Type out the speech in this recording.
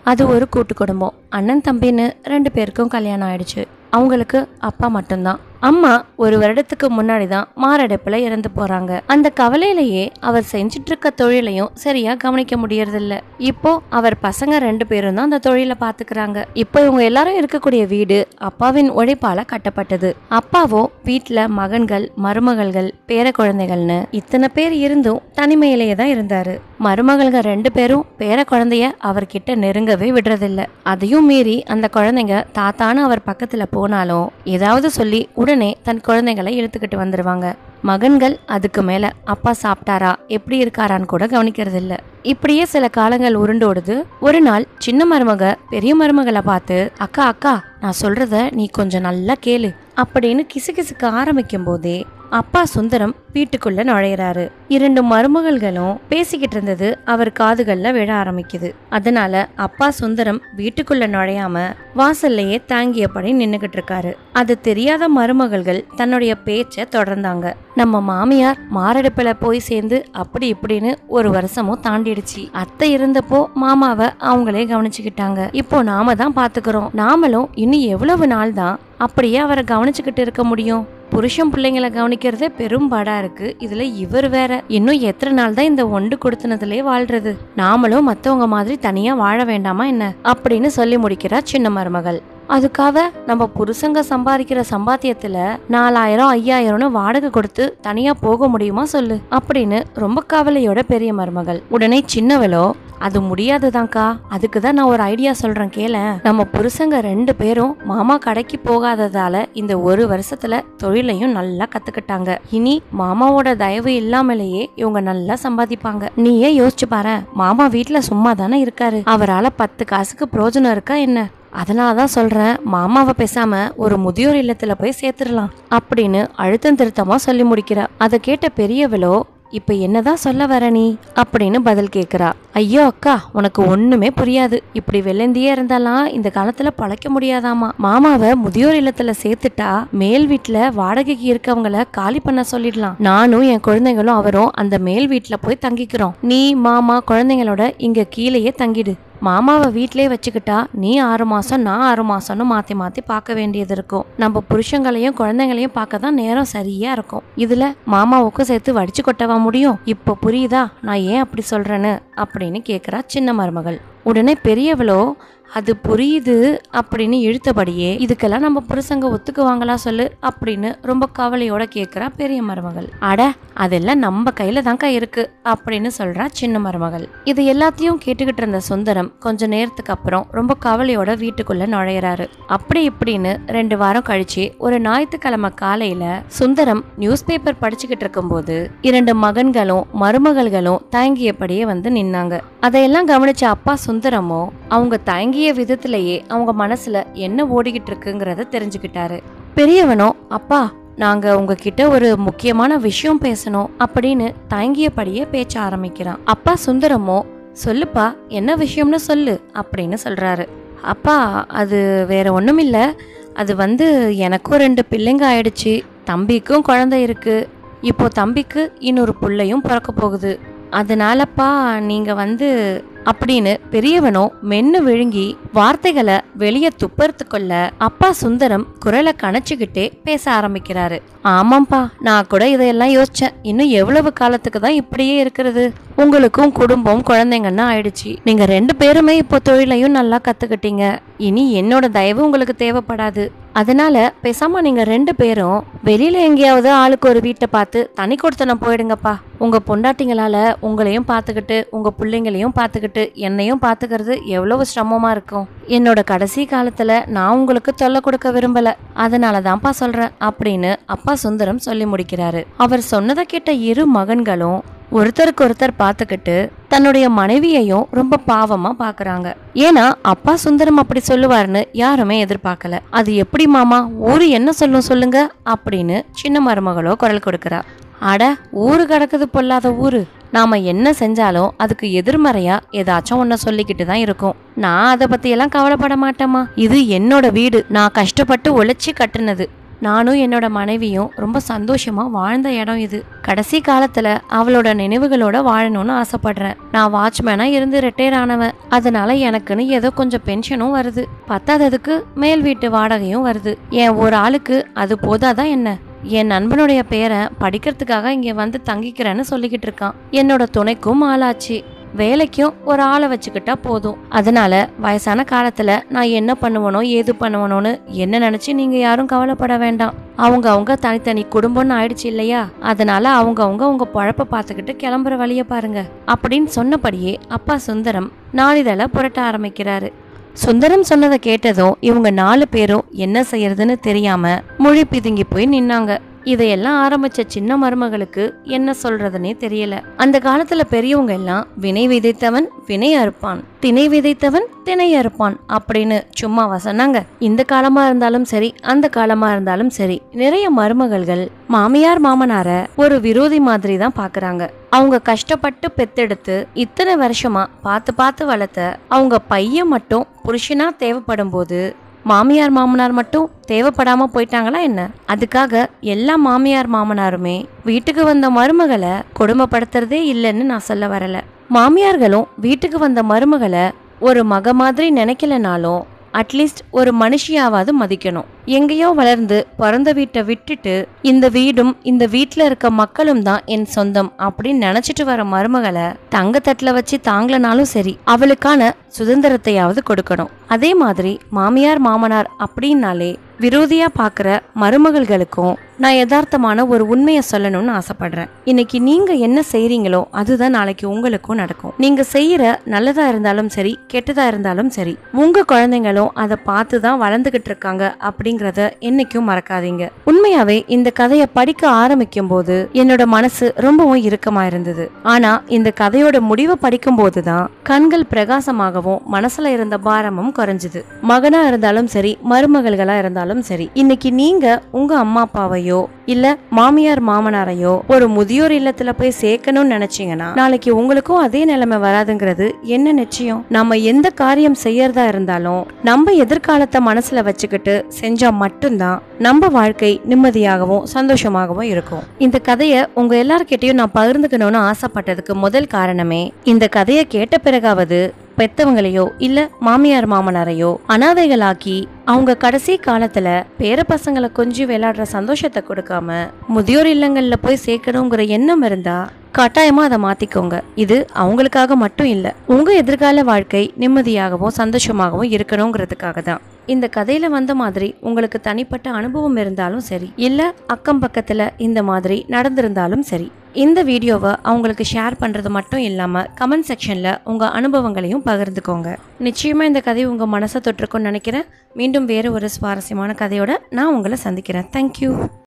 அது ஒரு கூட்டு குடும்பம் அண்ணன் தம்பின்னு ரெண்டு பேருக்கும் கல்யாணம் ஆயிடுச்சு அவங்களுக்கு அப்பா மட்டும்தான் அம்மா ஒரு வருடத்துக்கு முன்னாடி தான் மாரடைப்புல இறந்து போறாங்க அந்த கவலையிலேயே அவர் செஞ்சுட்டு இருக்க தொழிலையும் சரியா கவனிக்க முடியறதில்ல இப்போ அவர் பசங்க ரெண்டு பேரும் தான் அந்த தொழிலை பாத்துக்கிறாங்க இப்போ இவங்க எல்லாரும் இருக்கக்கூடிய வீடு அப்பாவின் உழைப்பால கட்டப்பட்டது அப்பாவோ வீட்ல மகன்கள் மருமகள்கள் பேர குழந்தைகள்னு இத்தனை பேர் இருந்தும் தனிமையிலேயே தான் இருந்தாரு மருமகள்கள் ரெண்டு பேரும் பேர குழந்தைய அவர்கிட்ட நெருங்கவே விடுறதில்ல அதையும் மீறி அந்த குழந்தைங்க தாத்தான்னு அவர் பக்கத்துல போனாலும் ஏதாவது சொல்லி உடனே தன் குழந்தைகளை இழுத்துக்கிட்டு வந்துருவாங்க மகன்கள் அதுக்கு மேல அப்பா சாப்பிட்டாரா எப்படி இருக்காரான்னு கூட கவனிக்கிறது இல்ல இப்படியே சில காலங்கள் உருண்டோடுது ஒரு நாள் சின்ன மருமக பெரிய மருமகளை பார்த்து அக்கா அக்கா நான் சொல்றத நீ கொஞ்சம் நல்லா கேளு அப்படின்னு கிசுகிசுக்க ஆரம்பிக்கும் போதே அப்பா சுந்தரம் வீட்டுக்குள்ள நுழையிறாரு இரண்டு மருமகள்களும் பேசிக்கிட்டு இருந்தது அவர் காதுகள்ல விழ ஆரம்பிக்குது அதனால அப்பா சுந்தரம் வீட்டுக்குள்ள நுழையாம வாசல்லையே தாங்கியபடி நின்னுகிட்டு இருக்காரு அது தெரியாத மருமகள்கள் தன்னுடைய பேச்ச தொடர்ந்தாங்க நம்ம மாமியார் மாரடைப்புல போய் சேர்ந்து அப்படி இப்படின்னு ஒரு வருஷமும் தாண்டிடுச்சு அத்தை இருந்தப்போ மாமாவை அவங்களே கவனிச்சுக்கிட்டாங்க இப்போ நாம தான் பாத்துக்கிறோம் நாமளும் இன்னும் எவ்வளவு நாள் தான் அப்படியே அவரை கவனிச்சுக்கிட்டு இருக்க முடியும் புருஷன் பிள்ளைங்களை கவனிக்கிறதே பெரும் பாடா இருக்கு இதுல இவர் வேற இன்னும் எத்தனை நாள் தான் இந்த ஒண்டு கொடுத்தனதுலயே வாழ்றது நாமளும் மத்தவங்க மாதிரி தனியா வாழ வேண்டாமா என்ன அப்படின்னு சொல்லி முடிக்கிறா சின்ன மருமகள் அதுக்காக நம்ம புருஷங்க சம்பாதிக்கிற சம்பாத்தியத்துல நாலாயிரம் ஐயாயிரம்னு வாடகை கொடுத்து தனியா போக முடியுமா சொல்லு அப்படின்னு ரொம்ப கவலையோட பெரிய மருமகள் உடனே சின்னவளோ அது முடியாதுதான்க்கா அதுக்கு தான் நான் ஒரு ஐடியா சொல்றேன் கேள நம்ம புருஷங்க ரெண்டு பேரும் மாமா கடைக்கு போகாததால இந்த ஒரு வருஷத்துல தொழிலையும் நல்லா கத்துக்கிட்டாங்க இனி மாமாவோட தயவு இல்லாமலேயே இவங்க நல்லா சம்பாதிப்பாங்க நீயே யோசிச்சு பாரு மாமா வீட்ல சும்மா தானே இருக்காரு அவரால பத்து காசுக்கு பிரயோஜனம் இருக்கா என்ன அதனால தான் சொல்றேன் மாமாவை பேசாம ஒரு முதியோர் இல்லத்துல போய் சேர்த்துடலாம் அப்படின்னு அழுத்தம் திருத்தமா சொல்லி முடிக்கிறா அதை கேட்ட பெரியவளோ இப்ப என்னதான் சொல்ல வர நீ அப்படின்னு பதில் கேக்குறா ஐயோ அக்கா உனக்கு ஒண்ணுமே புரியாது இப்படி வெள்ளந்தியே இருந்தாலாம் இந்த காலத்துல பழைக்க முடியாதாமா மாமாவை முதியோர் இல்லத்துல சேர்த்துட்டா மேல் வீட்டுல வாடகைக்கு இருக்கவங்கள காலி பண்ண சொல்லிடலாம் நானும் என் குழந்தைங்களும் அவரும் அந்த மேல் வீட்டுல போய் தங்கிக்கிறோம் நீ மாமா குழந்தைங்களோட இங்க கீழேயே தங்கிடு மாமாவை வீட்டிலே வச்சுக்கிட்டா நீ ஆறு மாசம் நான் ஆறு மாசம்னு மாத்தி மாத்தி பார்க்க வேண்டியது இருக்கும் நம்ம புருஷங்களையும் குழந்தைங்களையும் பார்க்க தான் நேரம் சரியா இருக்கும் இதுல மாமாவுக்கும் சேர்த்து வடிச்சு கொட்டவா முடியும் இப்போ புரியுதா நான் ஏன் அப்படி சொல்றேன்னு அப்படின்னு கேக்குறா சின்ன மருமகள் உடனே பெரியவளோ அது புரியுது அப்படின்னு இழுத்தபடியே இதுக்கெல்லாம் நம்ம புருஷங்க ஒத்துக்குவாங்களா சொல்லு அப்படின்னு ரொம்ப கவலையோட கேக்குறா பெரிய மருமகள் அட அதெல்லாம் நம்ம கையில தான்க்கா இருக்கு அப்படின்னு சொல்றா சின்ன மருமகள் இது எல்லாத்தையும் கேட்டுக்கிட்டு இருந்த சுந்தரம் கொஞ்ச நேரத்துக்கு அப்புறம் ரொம்ப கவலையோட வீட்டுக்குள்ள நுழையிறாரு அப்படி இப்படின்னு ரெண்டு வாரம் கழிச்சு ஒரு ஞாயிற்றுக்கிழமை காலையில சுந்தரம் நியூஸ் பேப்பர் படிச்சுக்கிட்டு இருக்கும்போது இரண்டு மகன்களும் மருமகள்களும் தயங்கியபடியே வந்து நின்னாங்க அதையெல்லாம் கவனிச்ச அப்பா சுந்தரமோ அவங்க தயங்கிய விதத்திலேயே அவங்க மனசுல என்ன ஓடிக்கிட்டு இருக்குங்கிறத தெரிஞ்சுக்கிட்டாரு பெரியவனோ அப்பா நாங்க உங்ககிட்ட ஒரு முக்கியமான விஷயம் பேசணும் அப்படின்னு தயங்கியபடியே பேச்ச ஆரம்பிக்கிறான் அப்பா சுந்தரமோ சொல்லுப்பா என்ன விஷயம்னு சொல்லு அப்படின்னு சொல்றாரு அப்பா அது வேற ஒண்ணும் இல்ல அது வந்து எனக்கும் ரெண்டு பிள்ளைங்க ஆயிடுச்சு தம்பிக்கும் குழந்தை இருக்கு இப்போ தம்பிக்கு இன்னொரு புள்ளையும் பிறக்க போகுது அதனாலப்பா நீங்க வந்து அப்படின்னு பெரியவனோ மென்னு விழுங்கி வார்த்தைகளை வெளியே துப்பறதுக்குள்ள அப்பா சுந்தரம் குரலை கணச்சுக்கிட்டே பேச ஆரம்பிக்கிறாரு ஆமாம்ப்பா நான் கூட இதையெல்லாம் யோசிச்சேன் இன்னும் எவ்வளவு காலத்துக்கு தான் இப்படியே இருக்கிறது உங்களுக்கும் குடும்பம் குழந்தைங்கன்னா ஆயிடுச்சு நீங்க ரெண்டு பேருமே இப்போ தொழிலையும் நல்லா கத்துக்கிட்டீங்க இனி என்னோட தயவு உங்களுக்கு தேவைப்படாது அதனால பேசாம நீங்க ரெண்டு பேரும் வெளியில எங்கேயாவது ஆளுக்கு ஒரு வீட்டை பார்த்து தனி கொடுத்தனம் போயிடுங்கப்பா உங்க பொண்டாட்டிங்களால உங்களையும் பார்த்துக்கிட்டு உங்க பிள்ளைங்களையும் பார்த்துக்கிட்டு என்னையும் பார்த்துக்கிறது எவ்வளவு சிரமமா இருக்கும் என்னோட கடைசி காலத்துல நான் உங்களுக்கு தொல்லை கொடுக்க விரும்பல அதனால தான்ப்பா சொல்றேன் அப்படின்னு அப்பா சுந்தரம் சொல்லி முடிக்கிறாரு அவர் சொன்னதை கேட்ட இரு மகன்களும் ஒருத்தருக்கு ஒருத்தர் பார்த்துக்கிட்டு தன்னுடைய மனைவியையும் ரொம்ப பாவமா பாக்குறாங்க ஏன்னா அப்பா சுந்தரம் அப்படி சொல்லுவாருன்னு யாருமே எதிர்பார்க்கல அது எப்படி மாமா ஊரு என்ன சொல்லும் சொல்லுங்க அப்படின்னு சின்ன மருமகளோ குரல் கொடுக்கறா அட ஊரு கிடக்குது பொல்லாத ஊரு நாம என்ன செஞ்சாலும் அதுக்கு எதிர்மறையா ஏதாச்சும் ஒன்ன சொல்லிக்கிட்டு தான் இருக்கும் நான் அதை பத்தி எல்லாம் கவலைப்பட மாட்டேமா இது என்னோட வீடு நான் கஷ்டப்பட்டு உழைச்சி கட்டுனது நானும் என்னோட மனைவியும் ரொம்ப சந்தோஷமா வாழ்ந்த இடம் இது கடைசி காலத்துல அவளோட நினைவுகளோட வாழணும்னு ஆசைப்படுறேன் நான் வாட்ச்மேனா இருந்து ரிட்டையர் ஆனவன் அதனால எனக்குன்னு ஏதோ கொஞ்சம் பென்ஷனும் வருது பத்தாததுக்கு மேல் வீட்டு வாடகையும் வருது என் ஒரு ஆளுக்கு அது போதாதான் என்ன என் நண்பனுடைய பேரை படிக்கிறதுக்காக இங்க வந்து தங்கிக்கிறேன்னு சொல்லிக்கிட்டு இருக்கான் என்னோட துணைக்கும் ஆளாச்சு வேலைக்கும் ஒரு ஆளை வச்சுக்கிட்டா போதும் அதனால வயசான காலத்துல நான் என்ன பண்ணுவனோ ஏது பண்ணுவனோன்னு என்ன நினைச்சு நீங்க யாரும் கவலைப்பட வேண்டாம் அவங்க அவங்க தனித்தனி குடும்பம்னு ஆயிடுச்சு இல்லையா அதனால அவங்க அவங்க உங்க பழப்ப பார்த்துக்கிட்டு கிளம்புற வழிய பாருங்க அப்படின்னு சொன்னபடியே அப்பா சுந்தரம் நாளிதழ புரட்ட ஆரம்பிக்கிறாரு சுந்தரம் சொன்னதை கேட்டதும் இவங்க நாலு பேரும் என்ன செய்யறதுன்னு தெரியாம மொழி பிதுங்கி போய் நின்னாங்க இதையெல்லாம் ஆரம்பிச்ச சின்ன மருமகளுக்கு என்ன சொல்றதுனே தெரியல அந்த காலத்துல பெரியவங்க எல்லாம் வினை விதைத்தவன் வினை அறுப்பான் திணை விதைத்தவன் திணை அறுப்பான் அப்படின்னு சும்மாவா சொன்னாங்க இந்த காலமா இருந்தாலும் சரி அந்த காலமா இருந்தாலும் சரி நிறைய மருமகள்கள் மாமியார் மாமனார ஒரு விரோதி மாதிரி தான் பாக்குறாங்க அவங்க கஷ்டப்பட்டு பெத்தெடுத்து இத்தனை வருஷமா பார்த்து பார்த்து வளர்த்த அவங்க பையன் மட்டும் புருஷனா தேவைப்படும் போது மாமியார் மாமனார் மட்டும் தேவைப்படாம போயிட்டாங்களா என்ன அதுக்காக எல்லா மாமியார் மாமனாருமே வீட்டுக்கு வந்த மருமகளை கொடுமைப்படுத்துறதே இல்லைன்னு நான் சொல்ல வரல மாமியார்களும் வீட்டுக்கு வந்த மருமகளை ஒரு மக மாதிரி நினைக்கலனாலும் அட்லீஸ்ட் ஒரு மனுஷியாவது மதிக்கணும் எங்கேயோ வளர்ந்து பிறந்த வீட்டை விட்டுட்டு இந்த வீடும் இந்த வீட்டில் இருக்க மக்களும் தான் என் சொந்தம் அப்படின்னு நினைச்சிட்டு வர மருமகளை தங்கத்தட்டுல வச்சு தாங்கலனாலும் சரி அவளுக்கான சுதந்திரத்தையாவது கொடுக்கணும் அதே மாதிரி மாமியார் மாமனார் அப்படின்னாலே விரோதியா பார்க்குற மருமகள்களுக்கும் நான் யதார்த்தமான ஒரு உண்மையை சொல்லணும்னு ஆசைப்படுறேன் இன்னைக்கு நீங்க என்ன செய்றீங்களோ அதுதான் நாளைக்கு உங்களுக்கும் நடக்கும் நீங்க செய்யற நல்லதா இருந்தாலும் சரி கெட்டதா இருந்தாலும் சரி உங்க குழந்தைங்களும் அதை பார்த்து தான் வளர்ந்துகிட்டு இருக்காங்க அப்படிங்கறத என்னைக்கும் மறக்காதீங்க உண்மையாவே இந்த கதையை படிக்க ஆரம்பிக்கும் போது என்னோட மனசு ரொம்பவும் இறுக்கமா இருந்தது ஆனா இந்த கதையோட முடிவை படிக்கும் போதுதான் கண்கள் பிரகாசமாகவும் மனசுல இருந்த பாரமும் குறைஞ்சுது மகனா இருந்தாலும் சரி மருமகள்களா இருந்தாலும் சரி இன்னைக்கு நீங்க உங்க அம்மா அப்பாவையோ இல்ல மாமியார் மாமனாரையோ ஒரு முதியோர் இல்லத்துல போய் சேர்க்கணும்னு நினைச்சீங்கன்னா நாளைக்கு உங்களுக்கும் அதே நிலைமை வராதுங்கிறது என்ன நிச்சயம் நம்ம எந்த காரியம் செய்யறதா இருந்தாலும் நம்ம எதிர்காலத்தை மனசுல வச்சுக்கிட்டு செஞ்சா மட்டும்தான் நம்ம வாழ்க்கை நிம்மதியாகவும் சந்தோஷமாகவும் இருக்கும் இந்த கதையை உங்க எல்லார்கிட்டயும் நான் பகிர்ந்துக்கணும்னு ஆசைப்பட்டதுக்கு முதல் காரணமே இந்த கதையை கேட்ட பிறகாவது பெத்தவங்களையோ இல்ல மாமியார் மாமனாரையோ அனாதைகளாக்கி அவங்க கடைசி காலத்துல பேர பசங்களை கொஞ்சம் விளையாடுற சந்தோஷத்தை கொடுக்காம முதியோர் இல்லங்கள்ல போய் சேர்க்கணுங்கிற எண்ணம் இருந்தா கட்டாயமா அதை மாத்திக்கோங்க இது அவங்களுக்காக மட்டும் இல்ல உங்க எதிர்கால வாழ்க்கை நிம்மதியாகவும் சந்தோஷமாகவும் இருக்கணுங்கிறதுக்காக தான் இந்த கதையில வந்த மாதிரி உங்களுக்கு தனிப்பட்ட அனுபவம் இருந்தாலும் சரி இல்ல அக்கம் பக்கத்துல இந்த மாதிரி நடந்திருந்தாலும் சரி இந்த வீடியோவை அவங்களுக்கு ஷேர் பண்ணுறது மட்டும் இல்லாமல் கமெண்ட் செக்ஷனில் உங்கள் அனுபவங்களையும் பகிர்ந்துக்கோங்க நிச்சயமாக இந்த கதை உங்கள் மனசை தொற்றுக்கும்னு நினைக்கிறேன் மீண்டும் வேறு ஒரு சுவாரஸ்யமான கதையோட நான் உங்களை சந்திக்கிறேன் தேங்க்யூ